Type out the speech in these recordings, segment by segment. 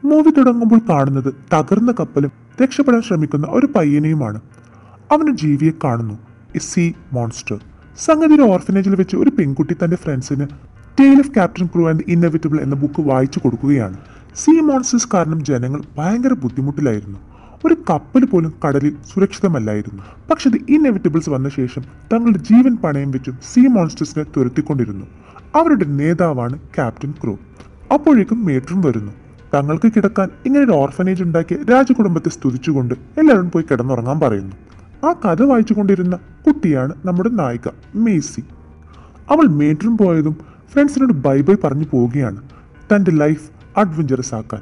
Movie തുടങ്ങുമ്പോൾ കാണുന്നത് തകർന്ന കപ്പലും രക്ഷപ്പെടാൻ ശ്രമിക്കുന്ന ഒരു പയ്യനെയുമാണ് അവന് ജീവിയെ കാണുന്നു എ സീ മോൺസ്റ്റർ സംഗതി ഒരു ഓർഫനേജിൽ വെച്ച് ഒരു പെൺകുട്ടി തന്റെ ഫ്രണ്ട്സിന് tale of captain crew and inevitable എന്ന ബുക്ക് വായിച്ചു കൊടുക്കുകയാണ് സീ മോൺസ്റ്റേഴ്സ് കാരണം ജനങ്ങൾ ഭയങ്കര ബുദ്ധിമുട്ടിലായിരുന്നു ഒരു കപ്പൽ പോലും കടലിൽ സുരക്ഷിതമല്ലായിരുന്നു പക്ഷെ ഇത് ഇന്നെവിറ്റബിൾസ് വന്ന ശേഷം തങ്ങളുടെ ജീവൻ പണയം വെച്ചും സീ മോൺസ്റ്റേഴ്സിനെ തുരത്തിക്കൊണ്ടിരുന്നു അവരുടെ നേതാവാണ് ക്യാപ്റ്റൻ ക്രൂ അപ്പോഴേക്കും മേട്രും വരുന്നു തങ്ങൾക്ക് കിടക്കാൻ ഇങ്ങനെ ഒരു ഓർഫനേജ് ഉണ്ടാക്കിയ രാജകുടുംബത്തെ സ്തുതിച്ചുകൊണ്ട് എല്ലാവരും പോയി കിടന്നുറങ്ങാൻ പറയുന്നു ആ കഥ വായിച്ചുകൊണ്ടിരുന്ന കുട്ടിയാണ് നമ്മുടെ നായിക മേസി അവൾ മേട്രും പോയതും ഫ്രണ്ട്സിനോട് ബൈ ബൈ പറഞ്ഞു പോവുകയാണ് തന്റെ ലൈഫ് അഡ്വഞ്ചറസ് ആക്കാൻ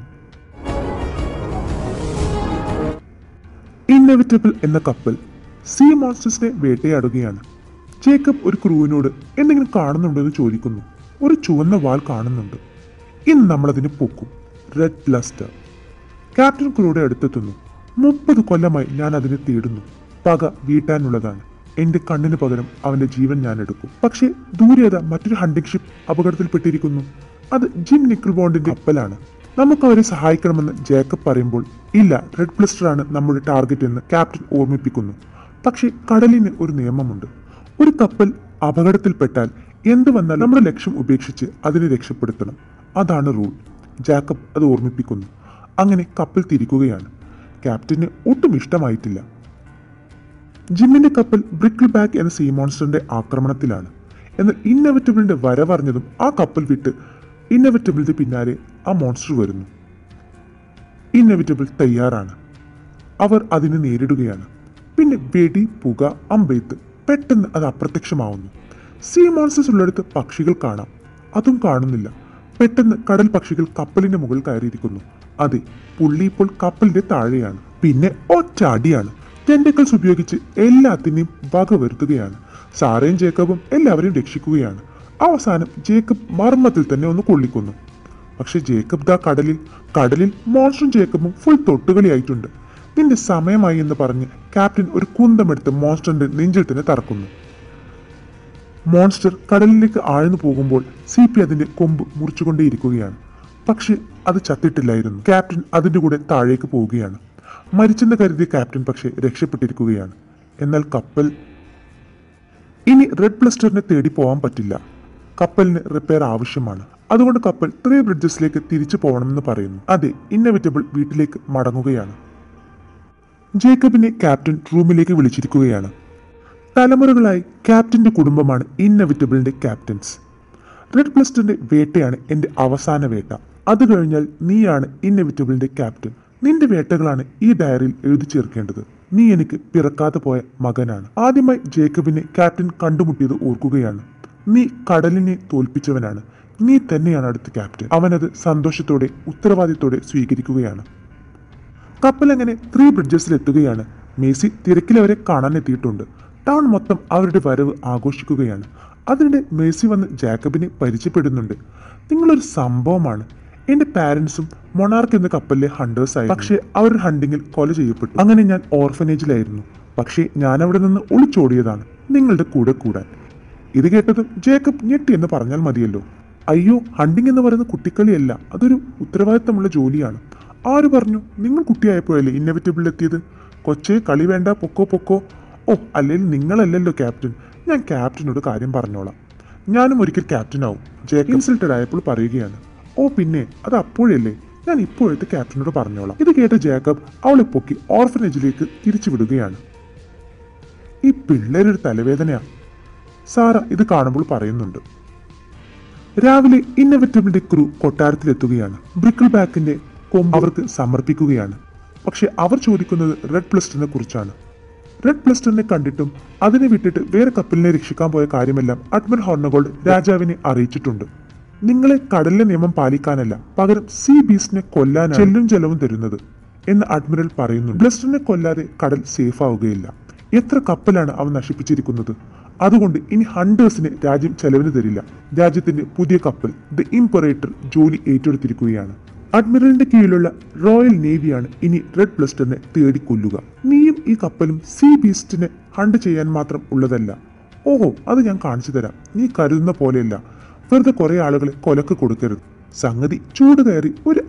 ഇന്നെവിറ്റബിൾ എന്ന കപ്പൽ സീ മോൺസ്റ്റേഴ്സിനെ വേട്ടയാടുകയാണ് ജേക്കബ് ഒരു ക്രൂവിനോട് എന്തെങ്കിലും കാണുന്നുണ്ടോ എന്ന് ചോദിക്കുന്നു ഒരു ചുവന്ന വാൾ കാണുന്നുണ്ട് ഇന്ന് നമ്മളതിനെ പൊക്കും റെഡ് ബ്ലസ്റ്റർ ക്യാപ്റ്റൻ ക്രൂയുടെ അടുത്തെത്തുന്നു മുപ്പത് കൊല്ലമായി ഞാൻ അതിനെ തേടുന്നു പക വീട്ടാനുള്ളതാണ് എന്റെ കണ്ണിന് പകരം അവന്റെ ജീവൻ ഞാൻ എടുക്കും പക്ഷേ ദൂരേത മറ്റൊരു ഹണ്ടിങ് ഷിപ്പ് അപകടത്തിൽപ്പെട്ടിരിക്കുന്നു അത് ജിം നിക്കിൾ ബോണ്ടിന്റെ കപ്പലാണ് നമുക്ക് അവരെ സഹായിക്കണമെന്ന് ജേക്കബ് പറയുമ്പോൾ ഇല്ല റെഡ് ബ്ലസ്റ്റർ ആണ് നമ്മുടെ ടാർഗറ്റ് എന്ന് ക്യാപ്റ്റൻ ഓർമ്മിപ്പിക്കുന്നു പക്ഷേ കടലിന് ഒരു നിയമമുണ്ട് ഒരു കപ്പൽ അപകടത്തിൽപ്പെട്ടാൽ എന്ത് വന്നാൽ നമ്മുടെ ലക്ഷ്യം ഉപേക്ഷിച്ച് അതിനെ രക്ഷപ്പെടുത്തണം അതാണ് റൂൾ ജാക്കബ് അത് ഓർമ്മിപ്പിക്കുന്നു അങ്ങനെ കപ്പൽ തിരിക്കുകയാണ് ക്യാപ്റ്റന് ഒട്ടും ഇഷ്ടമായിട്ടില്ല ജിമ്മിന്റെ കപ്പൽ ബ്രിക്കിൾ ബാക്ക് എന്ന സീ മോൺസ്റ്ററിന്റെ ആക്രമണത്തിലാണ് എന്നാൽ ഇന്നവറ്റബിളിന്റെ വരവറിഞ്ഞതും ആ കപ്പൽ വിട്ട് ഇന്നവറ്റബിളിന്റെ പിന്നാലെ ആ മോൺസ്റ്റർ വരുന്നു ഇന്നവിറ്റബിൾ തയ്യാറാണ് അവർ അതിനെ നേരിടുകയാണ് പിന്നെ വെടി പുക അമ്പെയ്ത്ത് പെട്ടെന്ന് അത് അപ്രത്യക്ഷമാവുന്നു സീ മോൺസ്റ്റേഴ്സ് ഉള്ളിടത്ത് പക്ഷികൾ കാണാം അതും കാണുന്നില്ല പെട്ടെന്ന് കടൽ പക്ഷികൾ കപ്പലിന്റെ മുകളിൽ കയറിയിരിക്കുന്നു അതെ പുള്ളി ഇപ്പോൾ കപ്പലിന്റെ താഴെയാണ് പിന്നെ ഒറ്റ അടിയാണ് ടെൻഡക്കിൾസ് ഉപയോഗിച്ച് എല്ലാത്തിനെയും വകവരുത്തുകയാണ് സാറയും ജേക്കബും എല്ലാവരെയും രക്ഷിക്കുകയാണ് അവസാനം ജേക്കബ് മർമ്മത്തിൽ തന്നെ ഒന്ന് കൊള്ളിക്കുന്നു പക്ഷെ ജേക്കബ് ദാ കടലിൽ കടലിൽ മോൺസ്റ്ററും ജേക്കബും ഫുൾ തൊട്ടുകളിയായിട്ടുണ്ട് നിന്റെ സമയമായി എന്ന് പറഞ്ഞ് ക്യാപ്റ്റൻ ഒരു കുന്തമെടുത്ത് മോൺസ്റ്ററിന്റെ നെഞ്ചിൽ തന്നെ തറക്കുന്നു മോൺസ്റ്റർ കടലിലേക്ക് ആഴ്ന്നു പോകുമ്പോൾ സി പി അതിന്റെ കൊമ്പ് മുറിച്ചുകൊണ്ടേയിരിക്കുകയാണ് പക്ഷെ അത് ചത്തിട്ടില്ലായിരുന്നു ക്യാപ്റ്റൻ അതിന്റെ കൂടെ താഴേക്ക് പോവുകയാണ് മരിച്ചെന്ന് കരുതിയ ക്യാപ്റ്റൻ പക്ഷെ രക്ഷപ്പെട്ടിരിക്കുകയാണ് എന്നാൽ കപ്പൽ ഇനി റെഡ് ബ്ലസ്റ്ററിനെ തേടി പോകാൻ പറ്റില്ല കപ്പലിന് റിപ്പയർ ആവശ്യമാണ് അതുകൊണ്ട് കപ്പൽ ത്രീ ബ്രിഡ്ജസിലേക്ക് തിരിച്ചു പോകണമെന്ന് പറയുന്നു അതെ ഇന്നവിറ്റബിൾ വീട്ടിലേക്ക് മടങ്ങുകയാണ് ജേക്കബിനെ ക്യാപ്റ്റൻ റൂമിലേക്ക് വിളിച്ചിരിക്കുകയാണ് തലമുറകളായി ക്യാപ്റ്റന്റെ കുടുംബമാണ് ഇന്നവിറ്റബിളിന്റെ ക്യാപ്റ്റൻസ് റെഡ് ബ്ലസ്റ്ററിന്റെ വേട്ടയാണ് എന്റെ അവസാന വേട്ട അത് കഴിഞ്ഞാൽ നീയാണ് ഇന്നവിറ്റബിളിന്റെ ക്യാപ്റ്റൻ നിന്റെ വേട്ടകളാണ് ഈ ഡയറിയിൽ എഴുതി ചേർക്കേണ്ടത് നീ എനിക്ക് പിറക്കാതെ പോയ മകനാണ് ആദ്യമായി ജേക്കബിനെ ക്യാപ്റ്റൻ കണ്ടുമുട്ടിയത് ഓർക്കുകയാണ് നീ കടലിനെ തോൽപ്പിച്ചവനാണ് നീ തന്നെയാണ് അടുത്ത ക്യാപ്റ്റൻ അവനത് സന്തോഷത്തോടെ ഉത്തരവാദിത്തോടെ സ്വീകരിക്കുകയാണ് കപ്പൽ അങ്ങനെ ത്രീ ബ്രിഡ്ജസിൽ എത്തുകയാണ് മേസി തിരക്കിലവരെ കാണാൻ എത്തിയിട്ടുണ്ട് ടൗൺ മൊത്തം അവരുടെ വരവ് ആഘോഷിക്കുകയാണ് അതിനിടെ മേസി വന്ന് ജാക്കബിനെ പരിചയപ്പെടുന്നുണ്ട് നിങ്ങളൊരു സംഭവമാണ് എന്റെ പാരന്റ്സും മൊണാർക്ക് എന്ന കപ്പലിലെ ഹണ്ടേഴ്സ് ആയി പക്ഷേ അവർ ഹണ്ടിങ്ങിൽ കൊല ചെയ്യപ്പെട്ടു അങ്ങനെ ഞാൻ ഓർഫനേജിലായിരുന്നു പക്ഷേ ഞാൻ അവിടെ നിന്ന് ഒളിച്ചോടിയതാണ് നിങ്ങളുടെ കൂടെ കൂടാൻ ഇത് കേട്ടതും ജേക്കബ് ഞെട്ടി എന്ന് പറഞ്ഞാൽ മതിയല്ലോ അയ്യോ ഹണ്ടിങ് എന്ന് പറയുന്ന കുട്ടിക്കളിയല്ല അതൊരു ഉത്തരവാദിത്തമുള്ള ജോലിയാണ് ആര് പറഞ്ഞു നിങ്ങൾ കുട്ടിയായപ്പോഴല്ലേ ഇന്നവിറ്റബിൾ എത്തിയത് കൊച്ചേ കളി വേണ്ട പൊക്കോ പൊക്കോ ഓ അല്ലെങ്കിൽ നിങ്ങളല്ലല്ലോ ക്യാപ്റ്റൻ ഞാൻ ക്യാപ്റ്റനോട് കാര്യം പറഞ്ഞോളാം ഞാനും ഒരിക്കൽ ക്യാപ്റ്റനാവും ജേക്കബ് ഇൻസൾട്ടഡ് ആയപ്പോൾ പറയുകയാണ് ഓ പിന്നെ അത് അപ്പോഴല്ലേ ഞാൻ ഇപ്പോഴത്തെ ക്യാപ്റ്റനോട് പറഞ്ഞോളാം ഇത് കേട്ട ജേക്കബ് അവളെ പൊക്കി ഓർഫനേജിലേക്ക് തിരിച്ചു വിടുകയാണ് ഈ പിള്ളേരൊരു തലവേദനയാ സാറ ഇത് കാണുമ്പോൾ പറയുന്നുണ്ട് രാവിലെ ഇന്നവിറ്റബിളിന്റെ ക്രൂ കൊട്ടാരത്തിലെത്തുകയാണ് ബ്രിക്കിൾ ബാക്കിന്റെ കൊമ്പ് അവർക്ക് സമർപ്പിക്കുകയാണ് പക്ഷെ അവർ ചോദിക്കുന്നത് റെഡ് പ്ലസ്റ്ററിനെ കുറിച്ചാണ് റെഡ് പ്ലസ്റ്ററിനെ കണ്ടിട്ടും അതിനെ വിട്ടിട്ട് വേറെ കപ്പലിനെ രക്ഷിക്കാൻ പോയ കാര്യമെല്ലാം അഡ്മിറൽ ഹോർണഗോൾഡ് രാജാവിനെ അറിയിച്ചിട്ടുണ്ട് നിങ്ങളെ കടലിലെ നിയമം പാലിക്കാനല്ല പകരം സീ ബീസ്റ്റിനെ കൊല്ലാനാണ് ചെല്ലും ചെലവും തരുന്നത് എന്ന് അഡ്മിറൽ പറയുന്നു ബ്ലസ്റ്ററിനെ കൊല്ലാതെ കടൽ സേഫ് ആവുകയില്ല എത്ര കപ്പലാണ് അവൻ നശിപ്പിച്ചിരിക്കുന്നത് അതുകൊണ്ട് ഇനി ഹണ്ടേഴ്സിന് രാജ്യം ചെലവിന് തരില്ല രാജ്യത്തിന്റെ പുതിയ കപ്പൽ ദ ഇംപറേറ്റർ ജോലി ഏറ്റെടുത്തിരിക്കുകയാണ് അഡ്മിറലിന്റെ കീഴിലുള്ള റോയൽ നേവിയാണ് ഇനി റെഡ് ബ്ലസ്റ്ററിനെ തേടിക്കൊല്ലുക നീയും ഈ കപ്പലും സീ ബീസ്റ്റിനെ ഹണ്ട് ചെയ്യാൻ മാത്രം ഉള്ളതല്ല ഓഹോ അത് ഞാൻ കാണിച്ചു തരാം നീ കരുതുന്ന പോലെയല്ല വെറുതെ കുറെ ആളുകളെ കൊലക്ക് കൊടുക്കരുത് സംഗതി ചൂട് കയറി ഒരു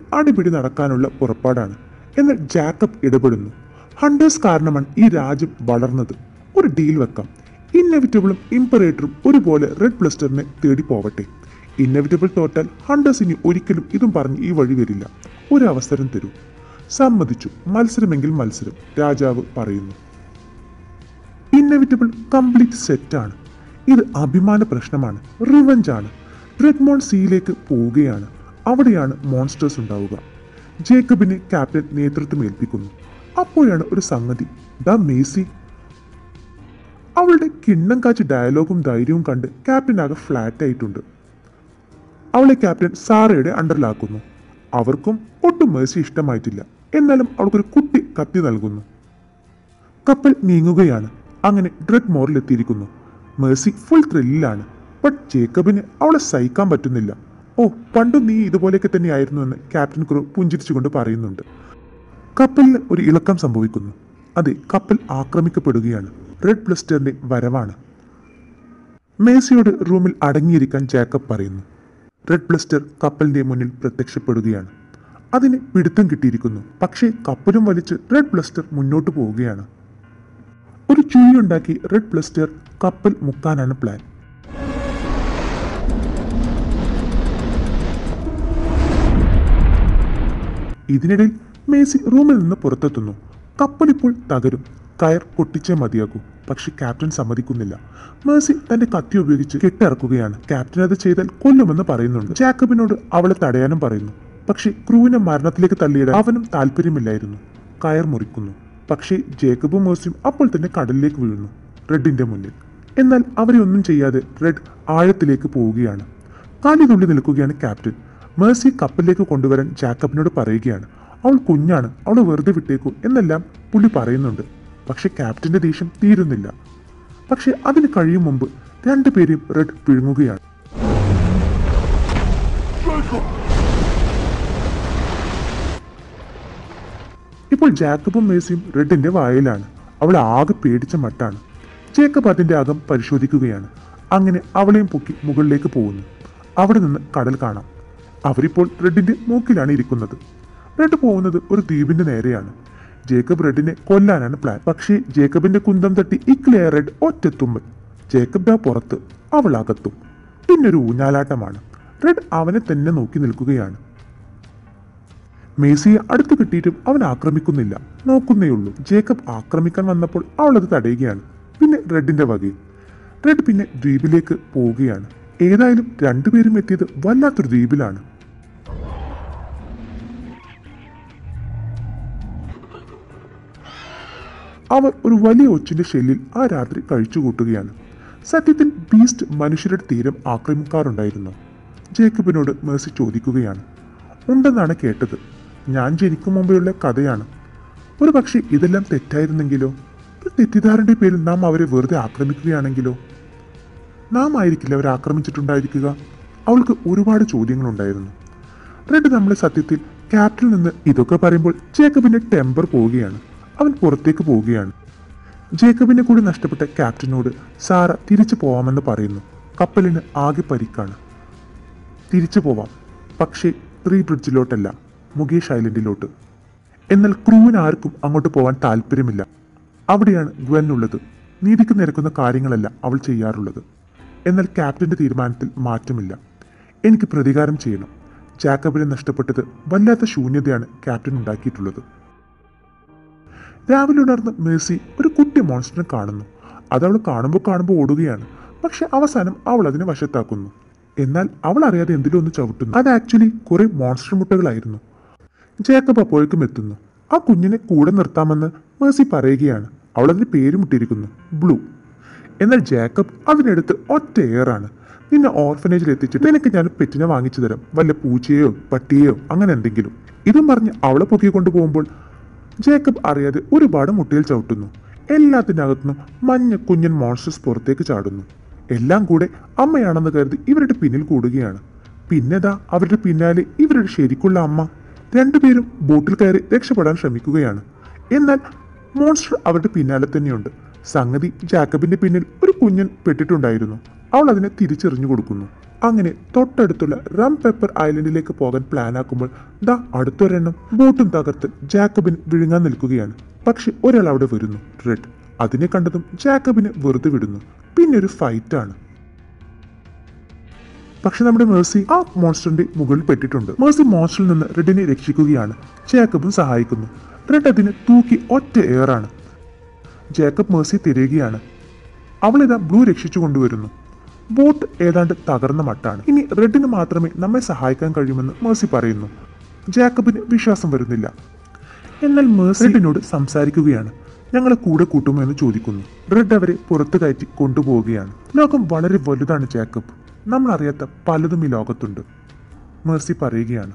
അടിപിടി നടക്കാനുള്ള പുറപ്പാടാണ് എന്നാൽ ജാക്കബ് ഇടപെടുന്നു ഹണ്ടേഴ്സ് കാരണമാണ് ഈ രാജ്യം വളർന്നത് ഒരു ഡീൽ വെക്കാം ഇന്നവിറ്റബിളും ഇമ്പറേറ്ററും ഒരുപോലെ റെഡ് ബ്ലസ്റ്ററിനെ തേടി പോവട്ടെ ഇന്നവിറ്റബിൾ തോറ്റാൽ ഹണ്ടേഴ്സ് ഇനി ഒരിക്കലും ഇതും പറഞ്ഞ് ഈ വഴി വരില്ല ഒരു അവസരം തരൂ സമ്മതിച്ചു മത്സരമെങ്കിൽ മത്സരം രാജാവ് പറയുന്നു ഇന്നവിറ്റബിൾ കംപ്ലീറ്റ് സെറ്റാണ് ഇത് അഭിമാന പ്രശ്നമാണ് റിവഞ്ച് ആണ് റെഡ്മോൺ സിയിലേക്ക് പോവുകയാണ് അവിടെയാണ് മോൺസ്റ്റേഴ്സ് ഉണ്ടാവുക ജേക്കബിനെ ക്യാപ്റ്റൻ നേതൃത്വം ഏൽപ്പിക്കുന്നു അപ്പോഴാണ് ഒരു സംഗതി ദ മേസി അവളുടെ കിണ്ണം കാച്ച് ഡയലോഗും ധൈര്യവും കണ്ട് ക്യാപ്റ്റൻ ആകെ ഫ്ലാറ്റ് ആയിട്ടുണ്ട് അവളെ ക്യാപ്റ്റൻ സാറയുടെ അണ്ടറിലാക്കുന്നു അവർക്കും ഒട്ടും മേഴ്സി ഇഷ്ടമായിട്ടില്ല എന്നാലും അവൾക്കൊരു കുട്ടി കത്തി നൽകുന്നു കപ്പൽ നീങ്ങുകയാണ് അങ്ങനെ ഡ്രെഡ് മോറിലെത്തിയിരിക്കുന്നു മേഴ്സി ഫുൾ ത്രില്ലിലാണ് ബട്ട് ജേക്കബിന് അവളെ സഹിക്കാൻ പറ്റുന്നില്ല ഓ പണ്ടും നീ ഇതുപോലെയൊക്കെ തന്നെയായിരുന്നു എന്ന് ക്യാപ്റ്റൻ ക്രൂ പുഞ്ചിരിച്ചുകൊണ്ട് പറയുന്നുണ്ട് കപ്പലിന് ഒരു ഇളക്കം സംഭവിക്കുന്നു അതെ കപ്പൽ ആക്രമിക്കപ്പെടുകയാണ് റെഡ് ബ്ലസ്റ്ററിന്റെ വരവാണ് മേസിയോട് റൂമിൽ അടങ്ങിയിരിക്കാൻ ജാക്കബ് പറയുന്നു റെഡ് ബ്ലസ്റ്റർ കപ്പലിന്റെ മുന്നിൽ പ്രത്യക്ഷപ്പെടുകയാണ് അതിന് പിടുത്തം കിട്ടിയിരിക്കുന്നു പക്ഷേ കപ്പലും വലിച്ച് റെഡ് ബ്ലസ്റ്റർ മുന്നോട്ട് പോവുകയാണ് ഒരു ചുഴിയുണ്ടാക്കി റെഡ് ബ്ലസ്റ്റർ കപ്പൽ മുക്കാനാണ് പ്ലാൻ ഇതിനിടയിൽ മേസി റൂമിൽ നിന്ന് പുറത്തെത്തുന്നു കപ്പൽ ഇപ്പോൾ തകരും കയർ പൊട്ടിച്ചേ മതിയാകൂ പക്ഷെ ക്യാപ്റ്റൻ സമ്മതിക്കുന്നില്ല മേഴ്സി തന്റെ കത്തി ഉപയോഗിച്ച് കെട്ടിറക്കുകയാണ് ക്യാപ്റ്റൻ അത് ചെയ്താൽ കൊല്ലുമെന്ന് പറയുന്നുണ്ട് ജാക്കബിനോട് അവളെ തടയാനും പറയുന്നു പക്ഷെ ക്രൂവിനെ മരണത്തിലേക്ക് തള്ളിയിടാൻ അവനും താല്പര്യമില്ലായിരുന്നു കയർ മുറിക്കുന്നു പക്ഷേ ജേക്കബും മേഴ്സിയും അപ്പോൾ തന്നെ കടലിലേക്ക് വീഴുന്നു റെഡിന്റെ മുന്നിൽ എന്നാൽ അവരെ ഒന്നും ചെയ്യാതെ റെഡ് ആഴത്തിലേക്ക് പോവുകയാണ് കാലി തുള്ളി നിൽക്കുകയാണ് ക്യാപ്റ്റൻ മേഴ്സി കപ്പലിലേക്ക് കൊണ്ടുവരാൻ ജാക്കബിനോട് പറയുകയാണ് അവൾ കുഞ്ഞാണ് അവൾ വെറുതെ വിട്ടേക്കൂ എന്നെല്ലാം പുള്ളി പറയുന്നുണ്ട് പക്ഷെ ക്യാപ്റ്റന്റെ ദേഷ്യം തീരുന്നില്ല പക്ഷെ അതിന് കഴിയും മുമ്പ് രണ്ടുപേരെയും റെഡ് വിഴുങ്ങുകയാണ് ഇപ്പോൾ ജാക്കബും മേസിയും റെഡിന്റെ വായിലാണ് അവൾ ആകെ പേടിച്ച മട്ടാണ് ജേക്കബ് അതിന്റെ അകം പരിശോധിക്കുകയാണ് അങ്ങനെ അവളെയും പൊക്കി മുകളിലേക്ക് പോകുന്നു അവിടെ നിന്ന് കടൽ കാണാം അവരിപ്പോൾ റെഡിന്റെ മൂക്കിലാണ് ഇരിക്കുന്നത് റെഡ് പോകുന്നത് ഒരു ദ്വീപിന്റെ നേരെയാണ് ജേക്കബ് റെഡിനെ കൊല്ലാനാണ് പ്ലാൻ പക്ഷേ ജേക്കബിന്റെ കുന്തം തട്ടി ഇക്ലിയ റെഡ് ഒറ്റത്തുമ്മൽ ജേക്കബ് ആ പുറത്ത് അവൾ അകത്തും പിന്നൊരു ഊഞ്ഞാലാട്ടമാണ് റെഡ് അവനെ തന്നെ നോക്കി നിൽക്കുകയാണ് മേസിയെ അടുത്ത് കിട്ടിയിട്ടും അവൻ ആക്രമിക്കുന്നില്ല നോക്കുന്നേയുള്ളൂ ജേക്കബ് ആക്രമിക്കാൻ വന്നപ്പോൾ അവൾ അത് തടയുകയാണ് പിന്നെ റെഡിന്റെ വകയും റെഡ് പിന്നെ ദ്വീപിലേക്ക് പോവുകയാണ് ഏതായാലും രണ്ടുപേരും എത്തിയത് വല്ലാത്തൊരു ദ്വീപിലാണ് അവർ ഒരു വലിയ ഒച്ചിന്റെ ഷെല്ലിൽ ആ രാത്രി കഴിച്ചുകൂട്ടുകയാണ് സത്യത്തിൽ ബീസ്റ്റ് മനുഷ്യരുടെ തീരം ആക്രമിക്കാറുണ്ടായിരുന്നു ജേക്കബിനോട് മേഴ്സി ചോദിക്കുകയാണ് ഉണ്ടെന്നാണ് കേട്ടത് ഞാൻ ജനിക്കും മുമ്പെയുള്ള കഥയാണ് ഒരു പക്ഷേ ഇതെല്ലാം തെറ്റായിരുന്നെങ്കിലോ ഒരു തെറ്റിദ്ധാരന്റെ പേരിൽ നാം അവരെ വെറുതെ ആക്രമിക്കുകയാണെങ്കിലോ നാം ആയിരിക്കില്ല അവരെ ആക്രമിച്ചിട്ടുണ്ടായിരിക്കുക അവൾക്ക് ഒരുപാട് ചോദ്യങ്ങളുണ്ടായിരുന്നു റെഡ് നമ്മളെ സത്യത്തിൽ ക്യാപ്റ്റനിൽ നിന്ന് ഇതൊക്കെ പറയുമ്പോൾ ജേക്കബിന്റെ ടെമ്പർ പോവുകയാണ് അവൻ പുറത്തേക്ക് പോവുകയാണ് ജേക്കബിനെ കൂടി നഷ്ടപ്പെട്ട ക്യാപ്റ്റനോട് സാറ തിരിച്ചു പോവാമെന്ന് പറയുന്നു കപ്പലിന് ആകെ പരിക്കാണ് തിരിച്ചു പോവാം പക്ഷേ ത്രീ ബ്രിഡ്ജിലോട്ടല്ല മുകേഷ് ഐലൻഡിലോട്ട് എന്നാൽ ക്രൂവിന് ആർക്കും അങ്ങോട്ട് പോവാൻ താല്പര്യമില്ല അവിടെയാണ് ഗ്വൻ ഉള്ളത് നീതിക്ക് നിരക്കുന്ന കാര്യങ്ങളല്ല അവൾ ചെയ്യാറുള്ളത് എന്നാൽ ക്യാപ്റ്റന്റെ തീരുമാനത്തിൽ മാറ്റമില്ല എനിക്ക് പ്രതികാരം ചെയ്യണം ജാക്കബിനെ നഷ്ടപ്പെട്ടത് വല്ലാത്ത ശൂന്യതയാണ് ക്യാപ്റ്റൻ ഉണ്ടാക്കിയിട്ടുള്ളത് രാവിലെ ഉണർന്ന് മേഴ്സി ഒരു കുട്ടി മോൺസ്റ്ററിനെ കാണുന്നു അത് അവൾ കാണുമ്പോൾ കാണുമ്പോൾ ഓടുകയാണ് പക്ഷെ അവസാനം അവൾ അതിനെ വശത്താക്കുന്നു എന്നാൽ അവൾ അറിയാതെ എന്തിലും ഒന്ന് ചവിട്ടുന്നു അത് ആക്ച്വലി കുറെ മോൺസ്റ്റർ മുട്ടകളായിരുന്നു ജേക്കബ് അപ്പോഴേക്കും എത്തുന്നു ആ കുഞ്ഞിനെ കൂടെ നിർത്താമെന്ന് മേഴ്സി പറയുകയാണ് അവൾ അതിന് പേരുമിട്ടിരിക്കുന്നു ബ്ലൂ എന്നാൽ ജേക്കബ് അതിനെടുത്ത് ഒറ്റ എയറാണ് നിന്നെ ഓർഫനേജിൽ എത്തിച്ചിട്ട് നിനക്ക് ഞാൻ പെറ്റിനെ വാങ്ങിച്ചു തരാം വല്ല പൂച്ചയോ പട്ടിയോ അങ്ങനെ എന്തെങ്കിലും ഇതും പറഞ്ഞ് അവളെ പൊക്കിക്കൊണ്ട് പോകുമ്പോൾ ജേക്കബ് അറിയാതെ ഒരുപാട് മുട്ടയിൽ ചവിട്ടുന്നു എല്ലാത്തിനകത്തുനിന്നും മഞ്ഞ കുഞ്ഞൻ മോൺസ്റ്റേഴ്സ് പുറത്തേക്ക് ചാടുന്നു എല്ലാം കൂടെ അമ്മയാണെന്ന് കരുതി ഇവരുടെ പിന്നിൽ കൂടുകയാണ് പിന്നെതാ അവരുടെ പിന്നാലെ ഇവരുടെ ശരിക്കുള്ള അമ്മ രണ്ടുപേരും ബോട്ടിൽ കയറി രക്ഷപ്പെടാൻ ശ്രമിക്കുകയാണ് എന്നാൽ മോൺസ്റ്റർ അവരുടെ പിന്നാലെ തന്നെയുണ്ട് സംഗതി ജാക്കബിന്റെ പിന്നിൽ ഒരു കുഞ്ഞൻ പെട്ടിട്ടുണ്ടായിരുന്നു അവൾ അതിനെ തിരിച്ചെറിഞ്ഞു കൊടുക്കുന്നു അങ്ങനെ തൊട്ടടുത്തുള്ള റം പെപ്പർ ഐലൻഡിലേക്ക് പോകാൻ പ്ലാനാക്കുമ്പോൾ ദാ അടുത്തൊരെണ്ണം ബോട്ടും തകർത്ത് ജാക്കബിന് വിഴുങ്ങാൻ നിൽക്കുകയാണ് പക്ഷെ ഒരാൾ അവിടെ വരുന്നു റെഡ് അതിനെ കണ്ടതും ജാക്കബിനെ വെറുതെ വിടുന്നു പിന്നെ ഒരു ഫൈറ്റാണ് പക്ഷെ നമ്മുടെ മേഴ്സി ആ മോൺസ്റ്ററിന്റെ മുകളിൽ പെട്ടിട്ടുണ്ട് മേഴ്സി മോൺസ്റ്ററിൽ നിന്ന് റെഡിനെ രക്ഷിക്കുകയാണ് ജാക്കബും സഹായിക്കുന്നു റെഡ് അതിനെ തൂക്കി ഒറ്റ എയറാണ് ജേക്കബ് മേഴ്സി തിരയുകയാണ് അവളിതാ ബ്ലൂ രക്ഷിച്ചു കൊണ്ടുവരുന്നു ബോട്ട് ഏതാണ്ട് തകർന്ന മട്ടാണ് ഇനി റെഡിന് മാത്രമേ നമ്മെ സഹായിക്കാൻ കഴിയുമെന്ന് മേഴ്സി പറയുന്നു ജാക്കബിന് വിശ്വാസം വരുന്നില്ല എന്നാൽ മേഴ്സി റെഡിനോട് സംസാരിക്കുകയാണ് ഞങ്ങളെ കൂടെ കൂട്ടുമോ എന്ന് ചോദിക്കുന്നു റെഡ് അവരെ പുറത്തു കയറ്റി കൊണ്ടുപോവുകയാണ് ലോകം വളരെ വലുതാണ് ജാക്കബ് നമ്മൾ അറിയാത്ത പലതും ഈ ലോകത്തുണ്ട് മേഴ്സി പറയുകയാണ്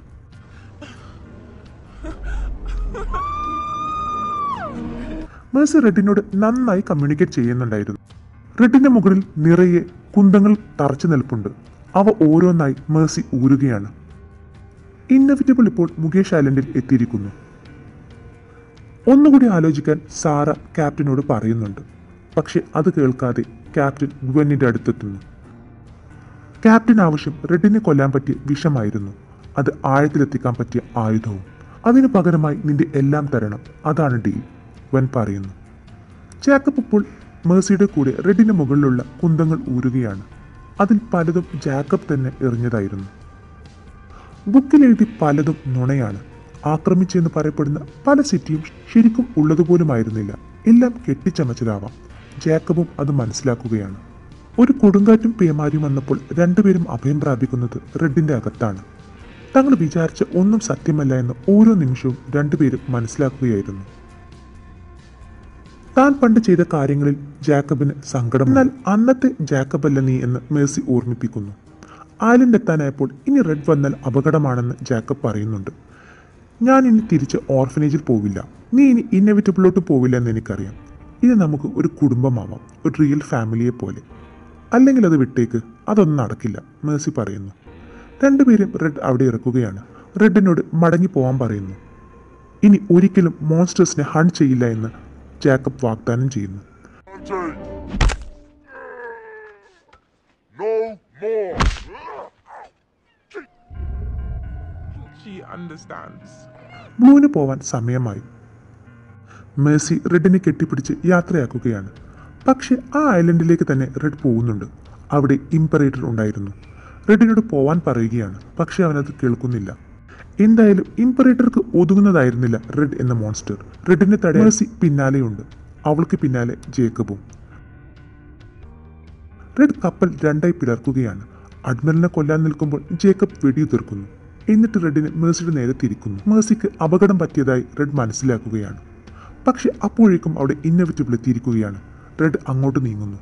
മേഴ്സി റെഡിനോട് നന്നായി കമ്മ്യൂണിക്കേറ്റ് ചെയ്യുന്നുണ്ടായിരുന്നു റെഡിന്റെ മുകളിൽ നിറയെ കുന്തങ്ങൾ തറച്ചു നിൽപ്പുണ്ട് അവ ഓരോന്നായി മേഴ്സി ഊരുകയാണ് ഇന്നവിറ്റബിൾ ഇപ്പോൾ മുകേഷ് ഐലൻഡിൽ എത്തിയിരിക്കുന്നു ഒന്നുകൂടി ആലോചിക്കാൻ സാറ ക്യാപ്റ്റനോട് പറയുന്നുണ്ട് പക്ഷെ അത് കേൾക്കാതെ ക്യാപ്റ്റൻ ഗുവന്നിന്റെ അടുത്തെത്തുന്നു ക്യാപ്റ്റൻ ആവശ്യം റെഡിനെ കൊല്ലാൻ പറ്റിയ വിഷമായിരുന്നു അത് ആഴത്തിലെത്തിക്കാൻ പറ്റിയ ആയുധവും അതിനു പകരമായി നിന്റെ എല്ലാം തരണം അതാണ് ഡീൽ വൻ പറയുന്നു ജാക്കബ് ഇപ്പോൾ മേഴ്സിയുടെ കൂടെ റെഡിന് മുകളിലുള്ള കുന്തങ്ങൾ ഊരുകയാണ് അതിൽ പലതും ജാക്കബ് തന്നെ എറിഞ്ഞതായിരുന്നു ബുക്കിൽ എഴുതി പലതും നുണയാണ് ആക്രമിച്ചെന്ന് പറയപ്പെടുന്ന പല സിറ്റിയും ശരിക്കും ഉള്ളതുപോലുമായിരുന്നില്ല എല്ലാം കെട്ടിച്ചമച്ചതാവാം ജാക്കബും അത് മനസ്സിലാക്കുകയാണ് ഒരു കൊടുങ്കാറ്റും പേമാരിയും വന്നപ്പോൾ രണ്ടുപേരും അഭയം പ്രാപിക്കുന്നത് റെഡിന്റെ അകത്താണ് തങ്ങൾ വിചാരിച്ച ഒന്നും സത്യമല്ല എന്ന് ഓരോ നിമിഷവും രണ്ടുപേരും മനസ്സിലാക്കുകയായിരുന്നു താൻ പണ്ട് ചെയ്ത കാര്യങ്ങളിൽ ജാക്കബിന് സങ്കടം എന്നാൽ അന്നത്തെ ജാക്കബല്ല നീ എന്ന് മേഴ്സി ഓർമ്മിപ്പിക്കുന്നു ഐലൻഡ് എത്താനായപ്പോൾ ഇനി റെഡ് വന്നാൽ അപകടമാണെന്ന് ജാക്കബ് പറയുന്നുണ്ട് ഞാൻ ഇനി തിരിച്ച് ഓർഫനേജിൽ പോവില്ല നീ ഇനി ഇന്നവിറ്റബിളിലോട്ട് പോവില്ല എന്ന് എനിക്കറിയാം ഇനി നമുക്ക് ഒരു കുടുംബമാവാം ഒരു റിയൽ ഫാമിലിയെ പോലെ അല്ലെങ്കിൽ അത് വിട്ടേക്ക് അതൊന്നും നടക്കില്ല മേഴ്സി പറയുന്നു രണ്ടുപേരും റെഡ് അവിടെ ഇറക്കുകയാണ് റെഡിനോട് മടങ്ങി പോകാൻ പറയുന്നു ഇനി ഒരിക്കലും മോൺസ്റ്റേഴ്സിനെ ഹൺ ചെയ്യില്ല എന്ന് ജാക്കബ് വാഗ്ദാനം ചെയ്യുന്നു No more. She understands. ബ്ലൂവിന് പോവാൻ സമയമായി മേഴ്സി റെഡിനെ കെട്ടിപ്പിടിച്ച് യാത്രയാക്കുകയാണ് പക്ഷെ ആ ഐലൻഡിലേക്ക് തന്നെ റെഡ് പോകുന്നുണ്ട് അവിടെ ഇംപറേറ്റർ ഉണ്ടായിരുന്നു റെഡിനോട് പോവാൻ പറയുകയാണ് പക്ഷെ അവനത് കേൾക്കുന്നില്ല എന്തായാലും ഇംപറേറ്റർക്ക് ഒതുങ്ങുന്നതായിരുന്നില്ല റെഡ് എന്ന മോൺസ്റ്റർ റെഡിനെ തടയാൻ മേഴ്സി പിന്നാലെയുണ്ട് അവൾക്ക് പിന്നാലെ ജേക്കബും റെഡ് കപ്പൽ രണ്ടായി പിളർക്കുകയാണ് അഡ്മിറലിനെ കൊല്ലാൻ നിൽക്കുമ്പോൾ ജേക്കബ് വെടിയുതിർക്കുന്നു എന്നിട്ട് റെഡിനെ മേഴ്സിയുടെ നേരെ തിരിക്കുന്നു മേഴ്സിക്ക് അപകടം പറ്റിയതായി റെഡ് മനസ്സിലാക്കുകയാണ് പക്ഷെ അപ്പോഴേക്കും അവിടെ ഇന്നവിറ്റബിൾ എത്തിയിരിക്കുകയാണ് റെഡ് അങ്ങോട്ട് നീങ്ങുന്നു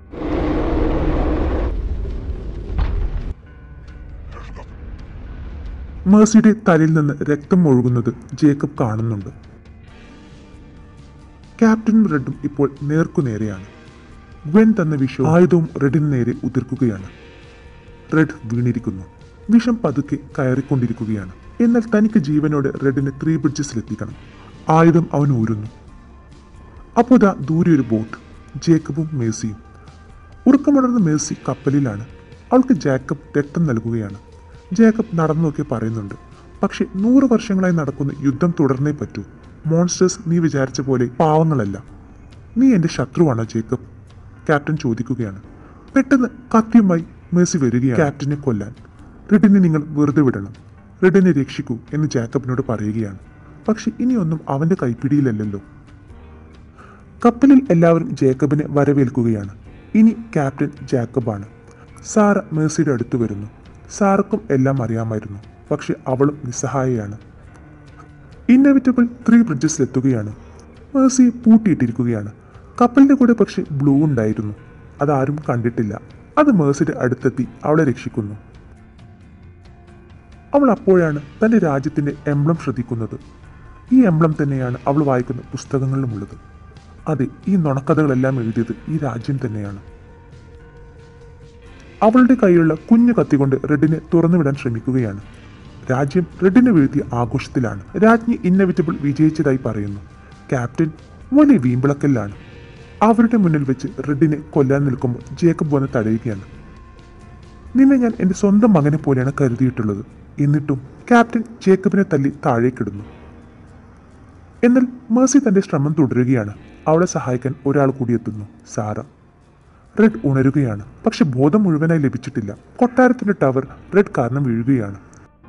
മേഴ്സിയുടെ തലയിൽ നിന്ന് രക്തം ഒഴുകുന്നത് ജേക്കബ് കാണുന്നുണ്ട് ക്യാപ്റ്റനും റെഡും ഇപ്പോൾ നേർക്കുനേരെയാണ് ഗ്വൻ തന്ന വിഷം ആയുധവും റെഡിന് നേരെ ഉതിർക്കുകയാണ് റെഡ് വീണിരിക്കുന്നു വിഷം പതുക്കെ കയറിക്കൊണ്ടിരിക്കുകയാണ് എന്നാൽ തനിക്ക് ജീവനോടെ റെഡിനെ ത്രീ ബ്രിഡ്ജസിലെത്തിക്കണം ആയുധം അവൻ ഊരുന്നു അപ്പോൾ ദാ ദൂരെ ഒരു ബോട്ട് ജേക്കബും മേഴ്സിയും ഉറക്കമുണർന്ന മേഴ്സി കപ്പലിലാണ് അവൾക്ക് ജാക്കബ് രക്തം നൽകുകയാണ് ജേക്കബ് നടന്നു നോക്കി പറയുന്നുണ്ട് പക്ഷെ നൂറ് വർഷങ്ങളായി നടക്കുന്ന യുദ്ധം തുടർന്നേ പറ്റൂ മോൺസ്റ്റേഴ്സ് നീ വിചാരിച്ച പോലെ പാവങ്ങളല്ല നീ എൻ്റെ ശത്രുവാണോ ജേക്കബ് ക്യാപ്റ്റൻ ചോദിക്കുകയാണ് പെട്ടെന്ന് കത്തിയുമായി മേഴ്സി വരികയാണ് ക്യാപ്റ്റനെ കൊല്ലാൻ റെഡിനെ നിങ്ങൾ വെറുതെ വിടണം റെഡിനെ രക്ഷിക്കൂ എന്ന് ജാക്കബിനോട് പറയുകയാണ് പക്ഷെ ഇനിയൊന്നും അവന്റെ കൈപ്പിടിയിലല്ലല്ലോ കപ്പലിൽ എല്ലാവരും ജേക്കബിനെ വരവേൽക്കുകയാണ് ഇനി ക്യാപ്റ്റൻ ജാക്കബാണ് സാറ മേഴ്സിയുടെ അടുത്ത് വരുന്നു സാറക്കും എല്ലാം അറിയാമായിരുന്നു പക്ഷെ അവളും നിസ്സഹായയാണ് ഇന്നവിറ്റബിൾ ത്രീ ബ്രിഡ്ജസിലെത്തുകയാണ് മേഴ്സി പൂട്ടിയിട്ടിരിക്കുകയാണ് കപ്പലിന്റെ കൂടെ പക്ഷെ ബ്ലൂ ഉണ്ടായിരുന്നു അതാരും കണ്ടിട്ടില്ല അത് മേഴ്സിയുടെ അടുത്തെത്തി അവളെ രക്ഷിക്കുന്നു അവൾ അപ്പോഴാണ് തന്റെ രാജ്യത്തിന്റെ എംബ്ലം ശ്രദ്ധിക്കുന്നത് ഈ എംബ്ലം തന്നെയാണ് അവൾ വായിക്കുന്ന പുസ്തകങ്ങളിലുമുള്ളത് അതെ ഈ നുണക്കഥകളെല്ലാം എഴുതിയത് ഈ രാജ്യം തന്നെയാണ് അവളുടെ കൈയുള്ള കുഞ്ഞു കത്തികൊണ്ട് റെഡിനെ തുറന്നുവിടാൻ ശ്രമിക്കുകയാണ് രാജ്യം റെഡിനെ വീഴ്ത്തിയ ആഘോഷത്തിലാണ് രാജ്ഞി ഇന്നവിറ്റബിൾ വിജയിച്ചതായി പറയുന്നു ക്യാപ്റ്റൻ വലിയ വീമ്പിളക്കലിലാണ് അവരുടെ മുന്നിൽ വെച്ച് റെഡിനെ കൊല്ലാൻ നിൽക്കുമ്പോൾ ജേക്കബ് വന്ന് തടയുകയാണ് നിന്നെ ഞാൻ എൻ്റെ സ്വന്തം മകനെ പോലെയാണ് കരുതിയിട്ടുള്ളത് എന്നിട്ടും ക്യാപ്റ്റൻ ജേക്കബിനെ തല്ലി താഴേക്കിടുന്നു എന്നാൽ മേഴ്സി തന്റെ ശ്രമം തുടരുകയാണ് അവളെ സഹായിക്കാൻ ഒരാൾ കൂടി എത്തുന്നു സാറ റെഡ് ഉണരുകയാണ് പക്ഷെ ബോധം മുഴുവനായി ലഭിച്ചിട്ടില്ല കൊട്ടാരത്തിന്റെ ടവർ റെഡ് കാരണം വീഴുകയാണ്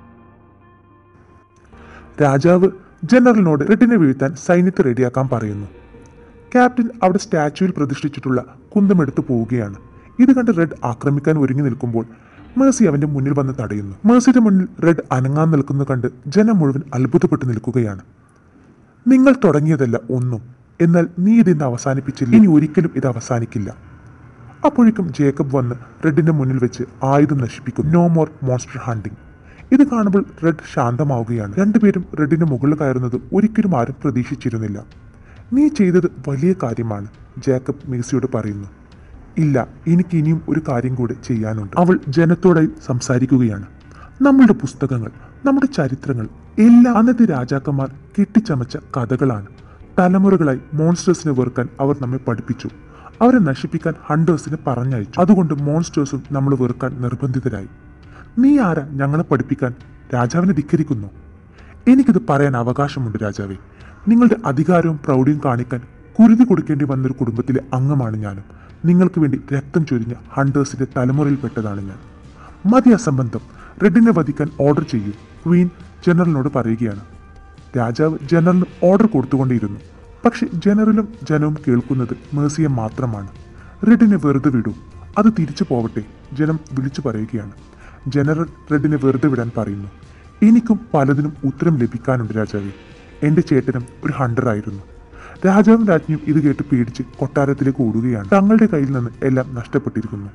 രാജാവ് ജനറലിനോട് റെഡിനെ വീഴ്ത്താൻ സൈന്യത്തെ റെഡിയാക്കാൻ പറയുന്നു ക്യാപ്റ്റൻ അവിടെ സ്റ്റാച്യുവിൽ പ്രതിഷ്ഠിച്ചിട്ടുള്ള കുന്തമെടുത്ത് പോവുകയാണ് ഇത് കണ്ട് റെഡ് ആക്രമിക്കാൻ ഒരുങ്ങി നിൽക്കുമ്പോൾ മേഴ്സി അവന്റെ മുന്നിൽ വന്ന് തടയുന്നു മേഴ്സിയുടെ മുന്നിൽ റെഡ് അനങ്ങാൻ നിൽക്കുന്നത് കണ്ട് ജനം മുഴുവൻ അത്ഭുതപ്പെട്ട് നിൽക്കുകയാണ് നിങ്ങൾ തുടങ്ങിയതല്ല ഒന്നും എന്നാൽ നീ ഇതിന്ന് അവസാനിപ്പിച്ചില്ല ഇനി ഒരിക്കലും ഇത് അവസാനിക്കില്ല അപ്പോഴേക്കും ജേക്കബ് വന്ന് റെഡിന്റെ മുന്നിൽ വെച്ച് ആയുധം നശിപ്പിക്കും നോ മോർ മോൺസ്റ്റർ ഹണ്ടിങ് ഇത് കാണുമ്പോൾ റെഡ് ശാന്തമാവുകയാണ് രണ്ടുപേരും റെഡിന്റെ മുകളിൽ കയറുന്നത് ഒരിക്കലും ആരും പ്രതീക്ഷിച്ചിരുന്നില്ല നീ ചെയ്തത് വലിയ കാര്യമാണ് ജേക്കബ് മേസിയോട് പറയുന്നു ഇല്ല എനിക്ക് ഇനിയും ഒരു കാര്യം കൂടെ ചെയ്യാനുണ്ട് അവൾ ജനത്തോടായി സംസാരിക്കുകയാണ് നമ്മളുടെ പുസ്തകങ്ങൾ നമ്മുടെ ചരിത്രങ്ങൾ എല്ലാം അന്നത്തെ രാജാക്കന്മാർ കെട്ടിച്ചമച്ച കഥകളാണ് തലമുറകളായി മോൺസ്റ്റേഴ്സിനെ വെറുക്കാൻ അവർ നമ്മെ പഠിപ്പിച്ചു അവരെ നശിപ്പിക്കാൻ ഹണ്ടേഴ്സിനെ പറഞ്ഞയച്ചു അതുകൊണ്ട് മോൺസ്റ്റേഴ്സും നമ്മൾ വെറുക്കാൻ നിർബന്ധിതരായി നീ ആരാ ഞങ്ങളെ പഠിപ്പിക്കാൻ രാജാവിനെ ധിക്കരിക്കുന്നു എനിക്കിത് പറയാൻ അവകാശമുണ്ട് രാജാവേ നിങ്ങളുടെ അധികാരവും പ്രൗഢിയും കാണിക്കാൻ കുരുതി കൊടുക്കേണ്ടി വന്നൊരു കുടുംബത്തിലെ അംഗമാണ് ഞാനും നിങ്ങൾക്ക് വേണ്ടി രക്തം ചൊരിഞ്ഞ ഹണ്ടേഴ്സിന്റെ തലമുറയിൽപ്പെട്ടതാണ് ഞാൻ മതി അസംബന്ധം റെഡിനെ വധിക്കാൻ ഓർഡർ ചെയ്യൂ ക്വീൻ ജനറലിനോട് പറയുകയാണ് രാജാവ് ജനറലിന് ഓർഡർ കൊടുത്തുകൊണ്ടിരുന്നു പക്ഷെ ജനറലും ജനവും കേൾക്കുന്നത് മേഴ്സിയെ മാത്രമാണ് റെഡിനെ വെറുതെ വിടൂ അത് തിരിച്ചു പോവട്ടെ ജനം വിളിച്ചു പറയുകയാണ് ജനറൽ റെഡിനെ വെറുതെ വിടാൻ പറയുന്നു എനിക്കും പലതിനും ഉത്തരം ലഭിക്കാനുണ്ട് രാജാവേ എന്റെ ചേട്ടനും ഒരു ഹണ്ടറായിരുന്നു രാജാവും രാജ്ഞിയും ഇത് കേട്ട് പേടിച്ച് കൊട്ടാരത്തിലേക്ക് ഓടുകയാണ് തങ്ങളുടെ കയ്യിൽ നിന്ന് എല്ലാം നഷ്ടപ്പെട്ടിരിക്കുന്നു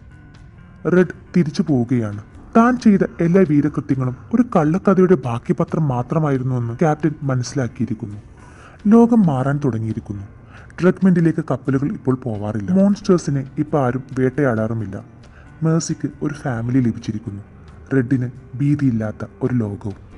റെഡ് തിരിച്ചു പോവുകയാണ് താൻ ചെയ്ത എല്ലാ വീരകൃത്യങ്ങളും ഒരു കള്ളക്കഥയുടെ ബാക്കി പത്രം മാത്രമായിരുന്നുവെന്ന് ക്യാപ്റ്റൻ മനസ്സിലാക്കിയിരിക്കുന്നു ലോകം മാറാൻ തുടങ്ങിയിരിക്കുന്നു ഡ്രഗ്മെന്റിലേക്ക് കപ്പലുകൾ ഇപ്പോൾ പോവാറില്ല മോൺസ്റ്റേഴ്സിനെ ഇപ്പോൾ ആരും വേട്ടയാടാറുമില്ല മേഴ്സിക്ക് ഒരു ഫാമിലി ലഭിച്ചിരിക്കുന്നു റെഡിന് ഭീതിയില്ലാത്ത ഒരു ലോകവും